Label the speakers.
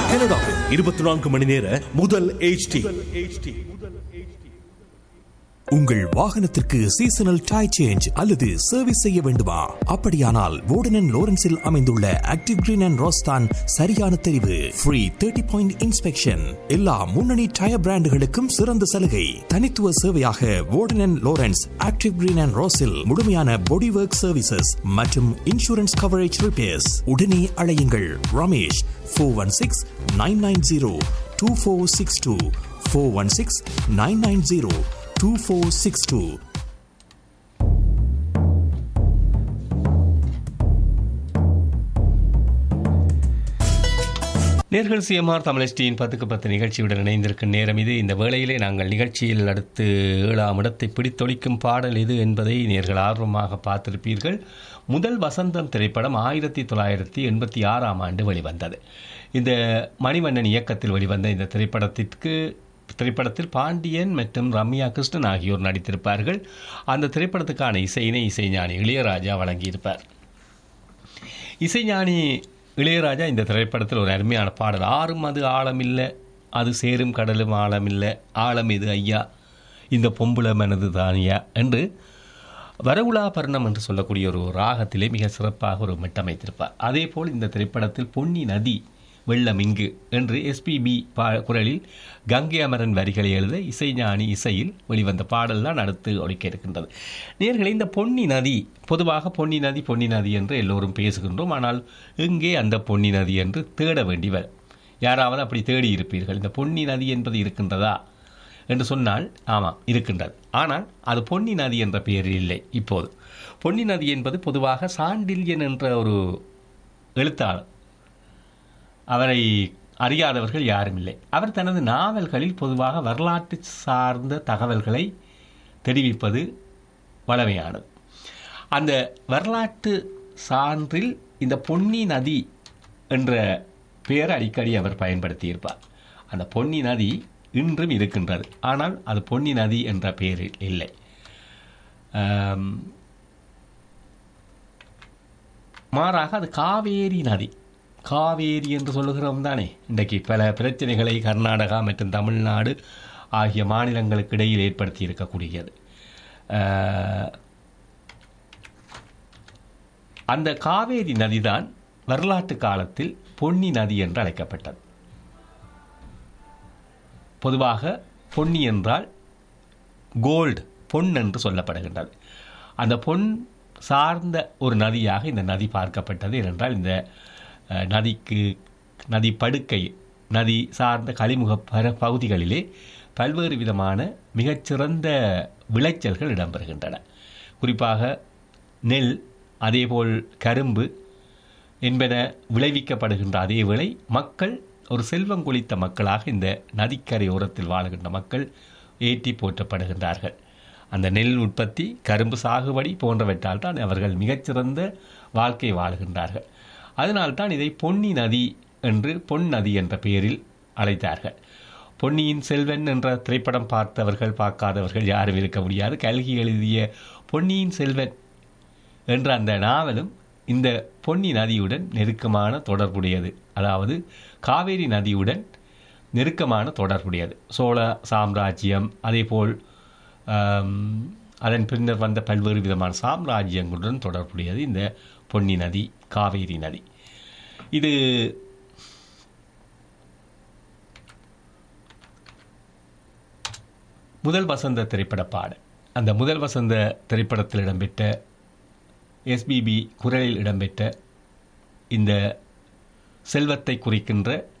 Speaker 1: கனடாவில் இருபத்தி நான்கு மணி நேர முதல் HD
Speaker 2: உங்கள் வாகனத்திற்கு சீசனல் டை சேஞ்ச் அல்லது சர்வீஸ் செய்ய வேண்டுமா அப்படியானால் வோர்டன் லோரன்ஸில் அமைந்துள்ள ஆக்டிவ் கிரீன் அண்ட் ரோஸ்தான் சரியான தெரிவு ஃப்ரீ தேர்ட்டி பாயிண்ட் இன்ஸ்பெக்ஷன் எல்லா முன்னணி டயர் பிராண்டுகளுக்கும் சிறந்த சலுகை தனித்துவ சேவையாக வோர்டன் லோரன்ஸ் ஆக்டிவ் கிரீன் அண்ட் ரோஸில் முழுமையான பாடி ஒர்க் சர்வீசஸ் மற்றும் இன்சூரன்ஸ் கவரேஜ் ரிப்பேர்ஸ் உடனே அழையுங்கள் Ramesh four one six nine nine zero two four six two four one six nine nine zero 2462.
Speaker 3: நேர்கள் சிஎம்ஆர் தமிழஸ்டியின் பத்துக்கு பத்து நிகழ்ச்சியுடன் இணைந்திருக்கும் நேரம் இது இந்த வேளையிலே நாங்கள் நிகழ்ச்சியில் அடுத்து ஏழாம் இடத்தை பிடித்தொழிக்கும் பாடல் இது என்பதை நேர்கள் ஆர்வமாக பார்த்திருப்பீர்கள் முதல் வசந்தம் திரைப்படம் ஆயிரத்தி தொள்ளாயிரத்தி எண்பத்தி ஆறாம் ஆண்டு வெளிவந்தது இந்த மணிவண்ணன் இயக்கத்தில் வெளிவந்த இந்த திரைப்படத்திற்கு திரைப்படத்தில் பாண்டியன் மற்றும் ரம்யா கிருஷ்ணன் ஆகியோர் நடித்திருப்பார்கள் அந்த திரைப்படத்துக்கான இசையினை இசைஞானி இளையராஜா வழங்கியிருப்பார் இசைஞானி இளையராஜா இந்த திரைப்படத்தில் ஒரு அருமையான பாடல் ஆறும் அது ஆழமில்லை அது சேரும் கடலும் ஆழமில்லை ஆழம் இது ஐயா இந்த பொம்புல மனது தானியா என்று வரவுலா பர்ணம் என்று சொல்லக்கூடிய ஒரு ராகத்திலே மிக சிறப்பாக ஒரு மெட்டமைத்திருப்பார் அதே போல் இந்த திரைப்படத்தில் பொன்னி நதி வெள்ளம் இங்கு என்று எஸ்பிபி பா குரலில் கங்கை அமரன் வரிகளை எழுத இசைஞானி இசையில் வெளிவந்த பாடல் தான் அடுத்து ஒழிக்க இருக்கின்றது நேர்களை இந்த பொன்னி நதி பொதுவாக பொன்னி நதி பொன்னி நதி என்று எல்லோரும் பேசுகின்றோம் ஆனால் எங்கே அந்த பொன்னி நதி என்று தேட வேண்டிவர் யாராவது அப்படி தேடி இருப்பீர்கள் இந்த பொன்னி நதி என்பது இருக்கின்றதா என்று சொன்னால் ஆமாம் இருக்கின்றது ஆனால் அது பொன்னி நதி என்ற பெயரில் இல்லை இப்போது பொன்னி நதி என்பது பொதுவாக சாண்டில்யன் என்ற ஒரு எழுத்தாளர் அவரை அறியாதவர்கள் யாரும் இல்லை அவர் தனது நாவல்களில் பொதுவாக வரலாற்று சார்ந்த தகவல்களை தெரிவிப்பது வளமையானது அந்த வரலாற்று சான்றில் இந்த பொன்னி நதி என்ற பெயர் அடிக்கடி அவர் பயன்படுத்தியிருப்பார் அந்த பொன்னி நதி இன்றும் இருக்கின்றது ஆனால் அது பொன்னி நதி என்ற பெயரில் இல்லை ஆம், மாறாக அது காவேரி நதி காவேரி என்று சொல்லுகிறோம் தானே இன்றைக்கு பல பிரச்சனைகளை கர்நாடகா மற்றும் தமிழ்நாடு ஆகிய மாநிலங்களுக்கு இடையில் ஏற்படுத்தி இருக்கக்கூடியது அஹ், அந்த காவேரி நதிதான் வரலாற்று காலத்தில் பொன்னி நதி என்று அழைக்கப்பட்டது பொதுவாக பொன்னி என்றால் கோல்டு பொன் என்று சொல்லப்படுகின்றது அந்த பொன் சார்ந்த ஒரு நதியாக இந்த நதி பார்க்கப்பட்டது ஏனென்றால் இந்த அஹ், நதிக்கு நதி படுக்கை நதி சார்ந்த கழிமுக பர பகுதிகளிலே பல்வேறு விதமான மிகச்சிறந்த விளைச்சல்கள் இடம்பெறுகின்றன குறிப்பாக நெல் அதேபோல் கரும்பு என்பன விளைவிக்கப்படுகின்ற அதே வேளை மக்கள் ஒரு செல்வம் கொளித்த மக்களாக இந்த நதிக்கரை ஓரத்தில் வாழுகின்ற மக்கள் ஏற்றி போற்றப்படுகின்றார்கள் அந்த நெல் உற்பத்தி கரும்பு சாகுபடி போன்றவற்றால் தான் அவர்கள் மிகச்சிறந்த வாழ்க்கை வாழுகின்றார்கள் அதனால்தான் இதை பொன்னி நதி என்று பொன் நதி என்ற பெயரில் அழைத்தார்கள் பொன்னியின் செல்வன் என்ற திரைப்படம் பார்த்தவர்கள் பார்க்காதவர்கள் யாரும் இருக்க முடியாது கல்கி எழுதிய பொன்னியின் செல்வன் என்ற அந்த நாவலும் இந்த பொன்னி நதியுடன் நெருக்கமான தொடர்புடையது அதாவது காவேரி நதியுடன் நெருக்கமான தொடர்புடையது சோழ சாம்ராஜ்யம் அதேபோல் ஆம், அதன் பின்னர் வந்த பல்வேறு விதமான சாம்ராஜ்யங்களுடன் தொடர்புடையது இந்த பொன்னி நதி காவேரி நதி இது முதல் வசந்த திரைப்பட பாடல் அந்த முதல் வசந்த திரைப்படத்தில் இடம்பெற்ற எஸ்பிபி குரலில் இடம்பெற்ற இந்த செல்வத்தை குறிக்கின்ற